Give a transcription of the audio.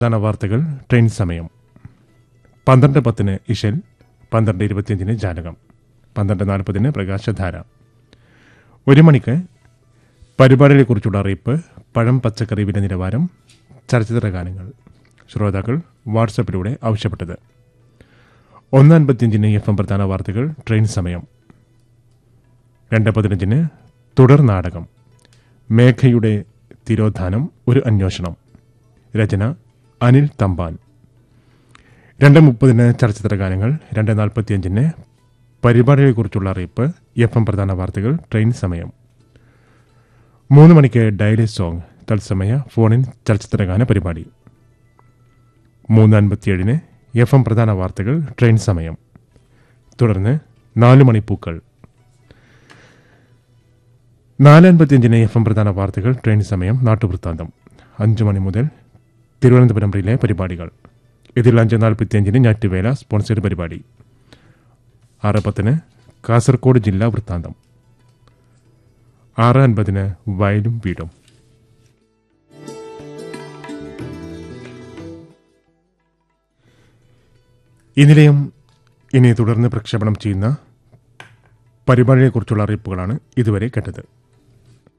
പ്രധാന വാർത്തകൾ ട്രെയിൻ സമയം പന്ത്രണ്ട് പത്തിന് ഇഷൽ പന്ത്രണ്ട് ഇരുപത്തിയഞ്ചിന് ജാലകം പന്ത്രണ്ട് നാൽപ്പതിന് പ്രകാശധാര ഒരു മണിക്ക് പരിപാടികളെക്കുറിച്ചുള്ള അറിയിപ്പ് പഴം പച്ചക്കറി വില നിലവാരം ചലച്ചിത്ര ഗാനങ്ങൾ ശ്രോതാക്കൾ വാട്സപ്പിലൂടെ ആവശ്യപ്പെട്ടത് ഒന്ന് അൻപത്തിയഞ്ചിന് എഫ് എം പ്രധാന വാർത്തകൾ ട്രെയിൻ സമയം രണ്ട് പതിനഞ്ചിന് തുടർ നാടകം മേഘയുടെ തിരോധാനം ഒരു അന്വേഷണം രചന അനിൽ തമ്പാൻ രണ്ട് മുപ്പതിന് ചലച്ചിത്ര ഗാനങ്ങൾ രണ്ട് നാൽപ്പത്തിയഞ്ചിന് പരിപാടികളെക്കുറിച്ചുള്ള അറിയിപ്പ് എഫ് എം പ്രധാന വാർത്തകൾ ട്രെയിൻ സമയം മൂന്ന് മണിക്ക് ഡയലി സോങ് തത്സമയ ഫോണിൻ ചലച്ചിത്ര ഗാന പരിപാടി മൂന്ന് അൻപത്തിയേഴിന് എഫ് എം പ്രധാന വാർത്തകൾ ട്രെയിൻ സമയം തുടർന്ന് നാല് മണിപ്പൂക്കൾ നാല് അൻപത്തിയഞ്ചിന് എഫ് എം പ്രധാന വാർത്തകൾ ട്രെയിൻ സമയം നാട്ടുവൃത്താന്തം അഞ്ചു മണി മുതൽ തിരുവനന്തപുരം റിലേ പരിപാടികൾ ഇതിൽ അഞ്ച് നാൽപ്പത്തിയഞ്ചിന് ഞാറ്റുവേല സ്പോൺസേഡ് പരിപാടി ആറ് പത്തിന് കാസർഗോഡ് ജില്ലാ വൃത്താന്തം ആറ് അൻപതിന് വയലും വീടും ഈ നിലയം ഇനി തുടർന്ന് പ്രക്ഷേപണം ചെയ്യുന്ന പരിപാടിയെക്കുറിച്ചുള്ള അറിയിപ്പുകളാണ് ഇതുവരെ കേട്ടത്